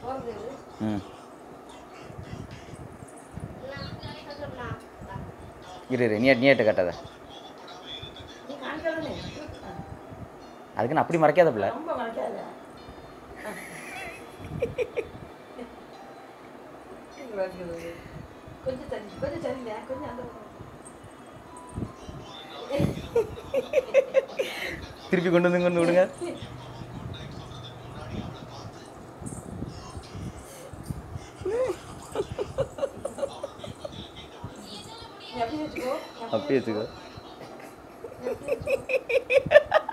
போகிறது இது. ம் என்ன? இரு இரு நீ நீ எட்டு கட்டாத நீ காணிக்காதானே அதுக்கு நான் அப்படி மறைக்காத பிள்ளை ரொம்ப மறைக்காத கொஞ்சம் தண்ணி கொஞ்சம் சரியில்லை கொஞ்சம் அந்த பக்கம். திருப்பி கொண்டு வந்து கொண்டு விடுங்க நீ அப்படியே வச்சுக்கோ அப்படியே வச்சுக்கோ நீ அப்படியே வச்சுக்கோ